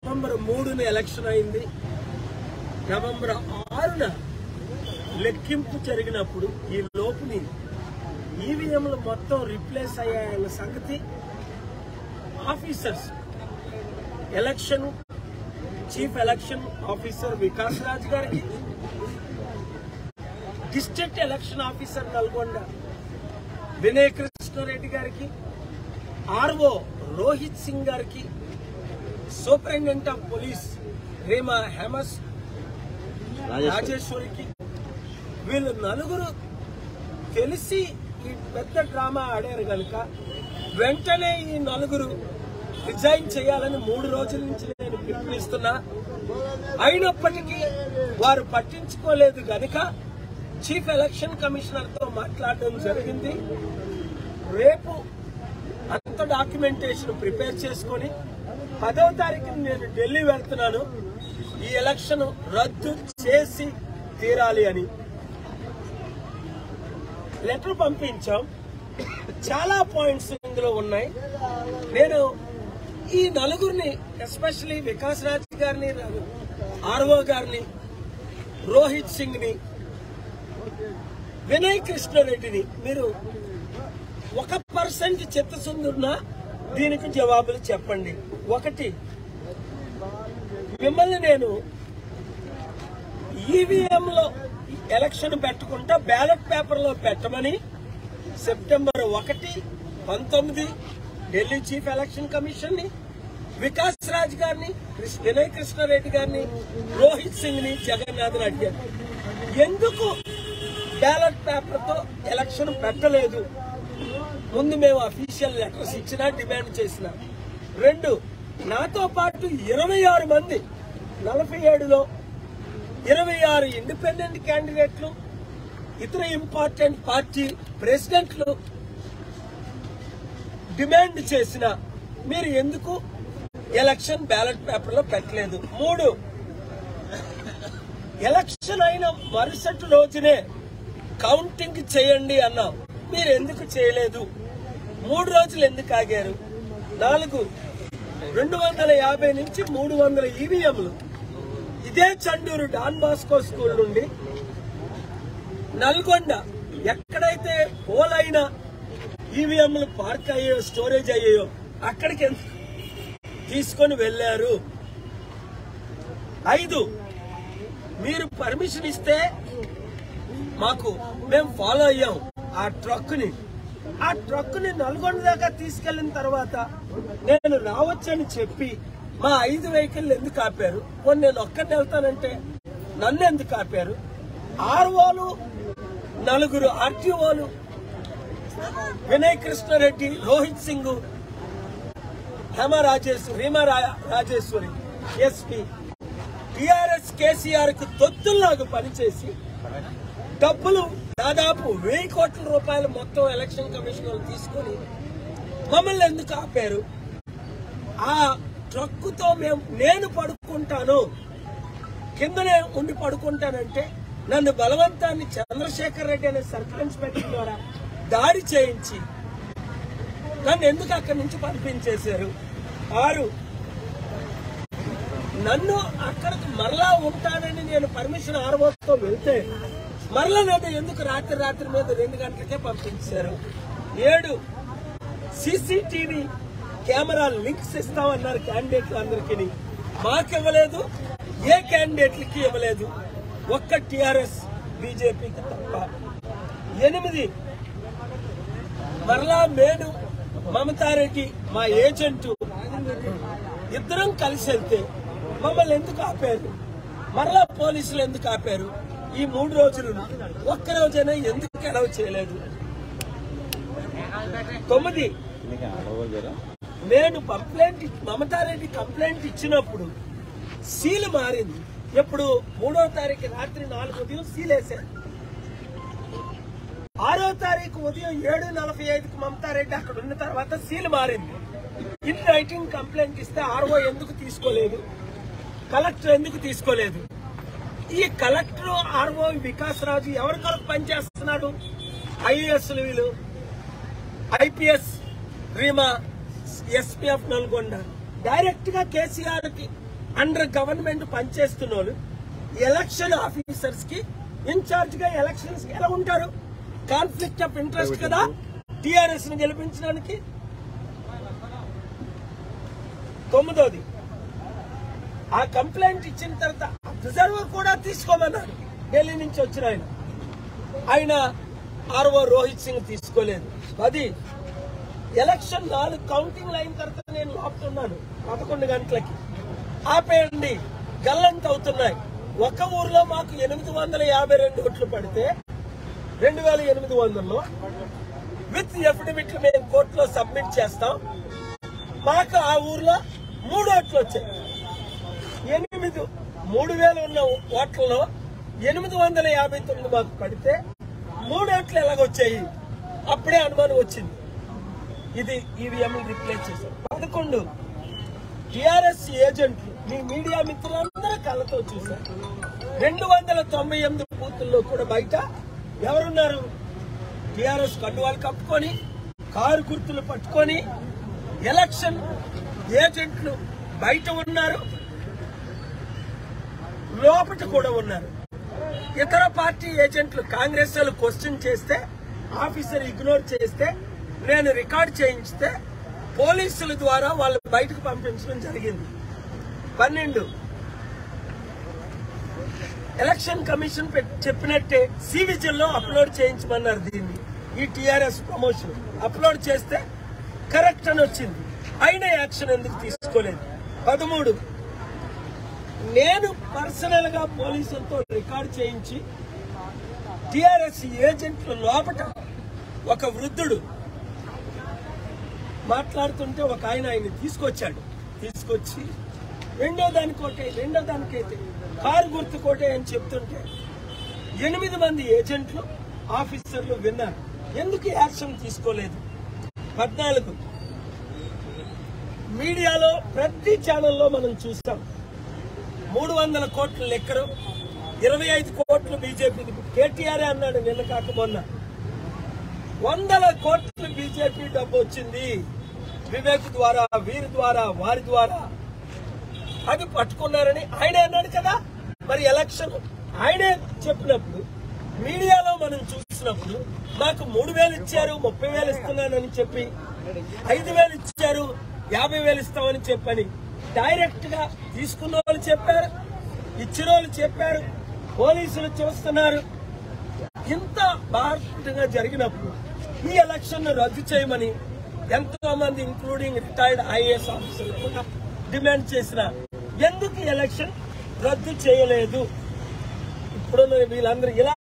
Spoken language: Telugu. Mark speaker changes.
Speaker 1: నవంబర్ మూడున ఎలక్షన్ అయింది నవంబర్ ఆరున లెక్కింపు జరిగినప్పుడు ఈ లోపుని ఈవీఎంలు మొత్తం రిప్లేస్ అయ్యాయన్న సంగతి officers election chief election officer Vikas Raj గారికి district election officer Nalgonda Vinay Krishnareddy గారికి ఆర్ఓ రోహిత్ సింగ్ గారికి సూపరింటెండెంట్ ఆఫ్ పోలీస్ రేమా హేమస్ రాజేశ్వరికి వీళ్ళు నలుగురు తెలిసి ఈ పెద్ద డ్రామా ఆడారు కనుక వెంటనే ఈ నలుగురు రిజైన్ చేయాలని మూడు రోజుల నుంచి నేను పిలుపునిస్తున్నా అయినప్పటికీ వారు పట్టించుకోలేదు గనుక చీఫ్ ఎలక్షన్ కమిషనర్ తో మాట్లాడడం జరిగింది రేపు అంత డాక్యుమెంటేషన్ ప్రిపేర్ చేసుకొని పదవ తారీఖున నేను ఢిల్లీ వెళ్తున్నాను ఈ ఎలక్షన్ రద్దు చేసి తీరాలి అని లెటర్ పంపించాం చాలా పాయింట్స్ ఇందులో ఉన్నాయి నేను ఈ నలుగురిని ఎస్పెషలీ వికాస్ రాజ్ గారిని ఆర్ఓ గారిని రోహిత్ సింగ్ ని వినయ్ కృష్ణారెడ్డిని మీరు ఒక పర్సెంట్ చిత్తశుద్ధున్నా దీనికి జవాబులు చెప్పండి ఒకటి మిమ్మల్ని నేను ఈవీఎం లో ఎలక్షన్ పెట్టకుండా బ్యాలెట్ పేపర్ లో పెట్టమని సెప్టెంబర్ ఒకటి పంతొమ్మిది ఢిల్లీ చీఫ్ ఎలక్షన్ కమిషన్ ని వికాస్ రాజ్ గారిని కృష్ణ- వినయ్ కృష్ణారెడ్డి గారిని రోహిత్ సింగ్ ని జగన్నాథ్ అడిగారు ఎందుకు బ్యాలెట్ పేపర్ తో ఎలక్షన్ పెట్టలేదు ముందు మేము అఫీషియల్ లెటర్స్ ఇచ్చినా డిమాండ్ చేసిన రెండు నాతో పాటు ఇరవై ఆరు మంది నలభై ఏడులో ఇరవై ఆరు ఇండిపెండెంట్ క్యాండిడేట్లు ఇతర ఇంపార్టెంట్ పార్టీ ప్రెసిడెంట్లు డిమాండ్ చేసిన మీరు ఎందుకు ఎలక్షన్ బ్యాలెట్ పేపర్ లో పెట్టలేదు మూడు ఎలక్షన్ అయిన మరుసటి రోజునే కౌంటింగ్ చేయండి అన్నాం మీరు ఎందుకు చేయలేదు మూడు రోజులు ఎందుకు ఆగారు నాలుగు రెండు వందల యాభై నుంచి మూడు వందల ఈవీఎంలు ఇదే చండూరు డాన్ బాస్కో స్కూల్ నుండి నల్గొండ ఎక్కడైతే పోలైన ఈవీఎంలు పార్క్ అయ్యాయో స్టోరేజ్ అయ్యాయో అక్కడికి ఎందుకు తీసుకొని వెళ్ళారు ఐదు మీరు పర్మిషన్ ఇస్తే మాకు మేము ఫాలో అయ్యాం ఆ ట్రక్ ని ఆ ట్రక్ ని నల్గొండ దాకా తీసుకెళ్లిన తర్వాత నేను రావచ్చని చెప్పి మా ఐదు వెహికల్ ఎందుకు ఆపారు కొన్ని నేను ఒక్కటి వెళ్తానంటే నన్ను ఎందుకు ఆపారు ఆర్ఓలు నలుగురు ఆర్టీఓలు వినయ్ కృష్ణారెడ్డి రోహిత్ సింగ్ హేమ రాజేశ్వరి రీమా రా- రాజేశ్వరి ఎస్పీ టిఆర్ఎస్ కేసీఆర్ కు తొత్తుల్లాగా పనిచేసి డబ్బులు దాదాపు వెయ్యి కోట్ల రూపాయలు మొత్తం ఎలక్షన్ కమిషన్ వాళ్ళు తీసుకొని మమ్మల్ని ఎందుకు ఆపారు ఆ ట్రక్కుతో మేము నేను పడుకుంటాను కిందనే ఉండి పడుకుంటానంటే నన్ను బలవంతాన్ని చంద్రశేఖర్ రెడ్డి అనే సర్కిల్ ఇన్స్పెక్టర్ ద్వారా దాడి చేయించి నన్ను ఎందుకు అక్కడి నుంచి పంపించేశారు ఆరు నన్ను అక్కడికి మరలా ఉంటానని నేను పర్మిషన్ ఆర్వోతో వెళ్తే మరలా నన్ను ఎందుకు రాత్రి రాత్రి మీద రెండు గంటలకే పంపించారు ఏడు సీసీటీవీ కెమెరా లింక్స్ ఇస్తామన్నారు క్యాండిడేట్లు అందరికీ మాకు ఇవ్వలేదు ఏ క్యాండిడేట్లకి ఇవ్వలేదు ఒక్క టిఆర్ఎస్ బీజేపీకి తప్ప ఎనిమిది మరలా మేను మమతారెడ్డి మా ఏజెంటు ఇద్దరం కలిసి వెళ్తే మమ్మల్ని ఎందుకు ఆపారు మరలా పోలీసులు ఎందుకు ఆపారు ఈ మూడు రోజులు ఒక్క రోజైనా ఎందుకు ఎలవ్ చేయలేదు తొమ్మిది నేను కంప్లైంట్ ఇ- మమతారెడ్డి కంప్లైంట్ ఇచ్చినప్పుడు సీల్ మారింది ఎప్పుడు మూడో తారీఖు రాత్రి నాలుగు ఉదయం సీల్ వేశారు ఆరో తారీఖు ఉదయం ఏడు నలభై ఐదుకి మమతారెడ్డి అక్కడ ఉన్న తర్వాత సీల్ మారింది ఇన్ రైటింగ్ కంప్లైంట్ ఇస్తే ఆర్ఓ ఎందుకు తీసుకోలేదు కలెక్టర్ ఎందుకు తీసుకోలేదు ఈ కలెక్టర్ ఆర్ఓ వికాస్ రాజు ఎవరి కొరకు పనిచేస్తున్నాడు ఐఏఎస్ వీళ్ళు IPS Reema SPF Nalgonda direct గా కేసీఆర్ కి అండర్ గవర్నమెంట్ పనిచేస్తున్న వాళ్ళు ఎలక్షన్ ఆఫీసర్స్ కి ఇన్ఛార్జ్ గా ఎలక్షన్స్ కి ఎలా ఉంటారు కాన్ఫ్లిక్ట్ ఆఫ్ ఇంట్రెస్ట్ కదా టిఆర్ఎస్ ని గెలిపించడానికి తొమ్మిదోది ఆ కంప్లైంట్ ఇచ్చిన తర్వాత అబ్జర్వర్ కూడా తీసుకోమన్నాడు ఢిల్లీ నుంచి వచ్చిన ఆయన ఆయన ఆర్ఓ రోహిత్ సింగ్ తీసుకోలేదు పది ఎలక్షన్ నాలుగు కౌంటింగ్ అయిన తర్వాత నేను లోపుతున్నాను పదకొండు గంటలకి ఆపేయండి గల్లంత అవుతున్నాయి ఒక ఊర్లో మాకు ఎనిమిది వందల యాభై రెండు ఓట్లు పడితే రెండు వేల ఎనిమిది వందల్లో విత్ ఎఫిడవిట్లు మేము కోర్టులో సబ్మిట్ చేస్తాం మాకు ఆ ఊర్లో మూడు ఓట్లు వచ్చాయి ఎనిమిది మూడు వేలు ఉన్న ఓట్లలో ఎనిమిది వందల యాభై తొమ్మిది మాకు పడితే మూడు ఓట్లు ఎలాగొచ్చాయి అప్పుడే అనుమానం వచ్చింది ఇది ఈవీఎం రిప్లేస్ చేశారు పదకొండు టిఆర్ఎస్ ఏజెంట్లు మీ మీడియా మిత్రులందరూ కళ్ళతో చూశారు రెండు వందల తొంభై ఎనిమిది బూతుల్లో కూడా బయట ఎవరున్నారు టిఆర్ఎస్ కండువాలు కప్పుకొని కారు గుర్తులు పట్టుకొని ఎలక్షన్ ఏజెంట్లు బయట ఉన్నారు లోపట కూడా ఉన్నారు ఇతర పార్టీ ఏజెంట్లు కాంగ్రెస్ వాళ్ళు క్వశ్చన్ చేస్తే ఆఫీసర్ ఇగ్నోర్ చేస్తే నేను రికార్డ్ చేయించితే పోలీసుల ద్వారా వాళ్ళు బయటకు పంపించడం జరిగింది పన్నెండు ఎలక్షన్ కమిషన్ పెట్- చెప్పినట్టే సివిజిల్లో అప్లోడ్ చేయించమన్నారు దీన్ని ఈ టిఆర్ఎస్ ప్రమోషన్ అప్లోడ్ చేస్తే కరెక్ట్ అని వచ్చింది అయినా యాక్షన్ ఎందుకు తీసుకోలేదు పదమూడు నేను పర్సనల్ గా పోలీసులతో రికార్డ్ చేయించి టిఆర్ఎస్ ఏజెంట్ల లోపట ఒక వృద్ధుడు మాట్లాడుతుంటే ఒక ఆయన ఆయన తీసుకొచ్చాడు తీసుకొచ్చి రెండో దానికోటే రెండో దానికైతే కారు గుర్తు కోటే అని చెప్తుంటే ఎనిమిది మంది ఏజెంట్లు ఆఫీసర్లు విన్నారు ఎందుకు యాక్షన్ తీసుకోలేదు పద్నాలుగు మీడియాలో ప్రతి ఛానల్లో మనం చూస్తాం మూడు వందల కోట్ల లెక్కరు ఇరవై ఐదు కోట్లు బీజేపీకి కేటీఆర్ అన్నాడు నిన్న కాక మొన్న వందల కోట్లు బీజేపీ డబ్బు వచ్చింది వివేక్ ద్వారా వీరి ద్వారా వారి ద్వారా అది పట్టుకున్నారని ఆయనే అన్నాడు కదా మరి ఎలక్షన్ ఆయనే చెప్పినప్పుడు మీడియాలో మనం చూసినప్పుడు మాకు మూడు వేలు ఇచ్చారు ముప్పై వేలు ఇస్తున్నానని చెప్పి ఐదు వేలు ఇచ్చారు యాభై వేలు ఇస్తామని చెప్పని డైరెక్ట్ గా తీసుకున్న వాళ్ళు చెప్పారు ఇచ్చిన వాళ్ళు చెప్పారు పోలీసులు చూస్తున్నారు ఇంత బాగా జరిగినప్పుడు ఈ ఎలక్షన్ రద్దు చేయమని ఎంతో మంది ఇంక్లూడింగ్ రిటైర్డ్ ఐఏఎస్ ఆఫీసర్లు కూడా డిమాండ్ చేసిన ఎందుకు ఈ ఎలక్షన్ రద్దు చేయలేదు ఇప్పుడు వీళ్ళందరూ ఇలా